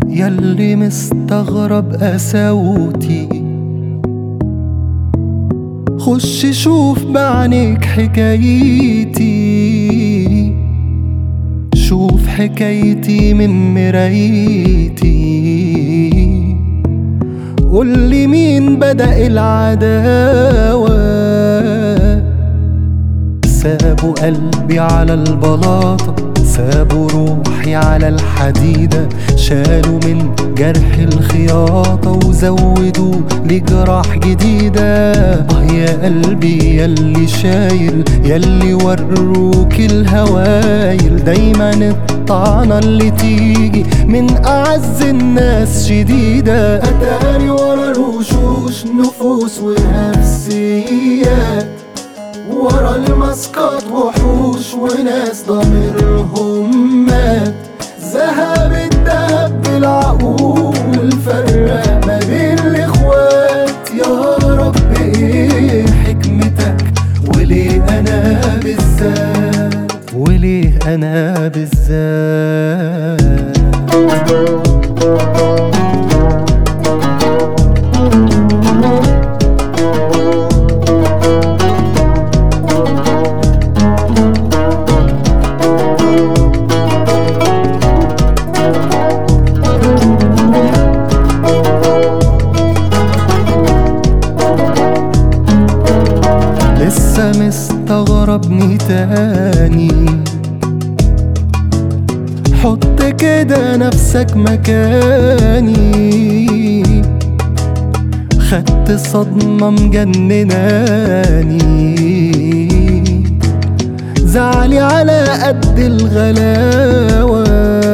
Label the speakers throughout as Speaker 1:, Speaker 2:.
Speaker 1: ياللي مستغرب قساوتي خش شوف بعينيك حكايتي شوف حكايتي من مرايتي قولي مين بدأ العداوة سابوا قلبي على البلاطة سابوا روحي على الحديدة شالوا من جرح الخياطة وزودوا لجراح جديدة اه يا قلبي ياللي شايل ياللي وروك الهوايل دايما الطعنة اللي تيجي من أعز الناس شديدة أتاري ورا الوشوش نفوس ونفسيات ورا الماسكات وحوش وناس ضميرهم مات ذهب الدهب بالعقول فرق ما بين الاخوات يا رب ايه حكمتك وليه انا بالذات وليه انا بالذات لسه مستغربني تاني حط كده نفسك مكاني خدت صدمة مجنناني زعلي على قد الغلاوة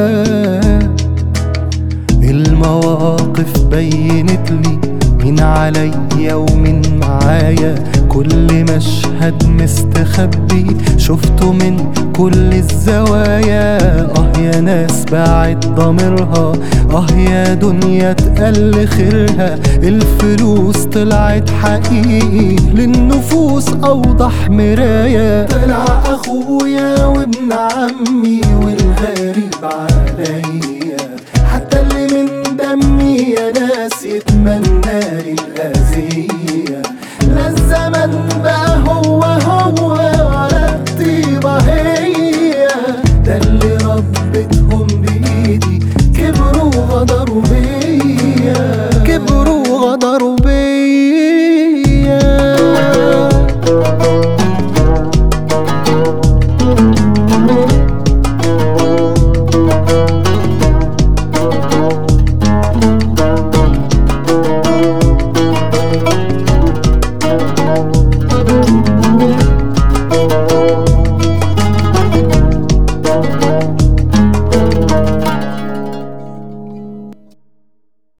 Speaker 1: المواقف بينت لي مين عليا ومين معايا كل مشهد مستخبي شفته من كل الزوايا اه يا ناس باعت ضميرها اه يا دنيا اتقل خيرها الفلوس طلعت حقيقي للنفوس اوضح مراية طلع اخويا وابن عمي والغريب عليا حتى اللي من دمي يا ناس يتمنى لي الأذية لا الزمن بقى هو هو ولا الطيبة هي ده اللي ربتهم بإيدي كبروا وغدروا